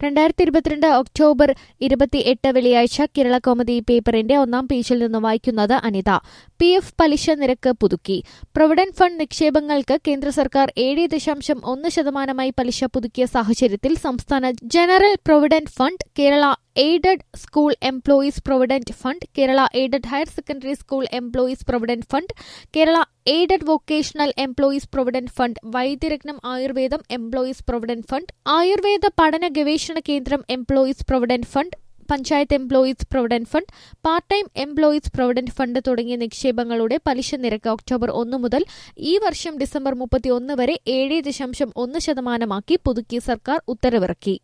രണ്ടായിരത്തി ഇരുപത്തിരണ്ട് ഒക്ടോബർ ഇരുപത്തി എട്ട് വെള്ളിയാഴ്ച കേരള കോമഡി പേപ്പറിന്റെ ഒന്നാം പേജിൽ നിന്ന് വായിക്കുന്നത് അനിത പി എഫ് പലിശ നിരക്ക് പുതുക്കി പ്രൊവിഡന്റ് ഫണ്ട് നിക്ഷേപങ്ങൾക്ക് കേന്ദ്ര സർക്കാർ ഏഴ് ദശാംശം ഒന്ന് ശതമാനമായി പലിശ പുതുക്കിയ സാഹചര്യത്തിൽ സംസ്ഥാന general provident fund Kerala aided school employees provident fund Kerala aided higher secondary school employees provident fund Kerala aided vocational employees provident fund Vaidyaratnam ആയുർവേദം എംപ്ലോയീസ് പ്രൊവിഡന്റ് ഫണ്ട് ആയുർവേദ പഠന ഗവേഷണ കേന്ദ്രം employees provident fund panchayat employees provident fund part time employees provident fund തുടങ്ങിയ നിക്ഷേപങ്ങളുടെ പലിശ നിരക്ക് October ഒന്ന് മുതൽ ഈ വർഷം ഡിസംബർ മുപ്പത്തിയൊന്ന് വരെ ഏഴ് ദശാംശം ഒന്ന് ശതമാനമാക്കി പുതുക്കി സർക്കാർ ഉത്തരവിറക്കി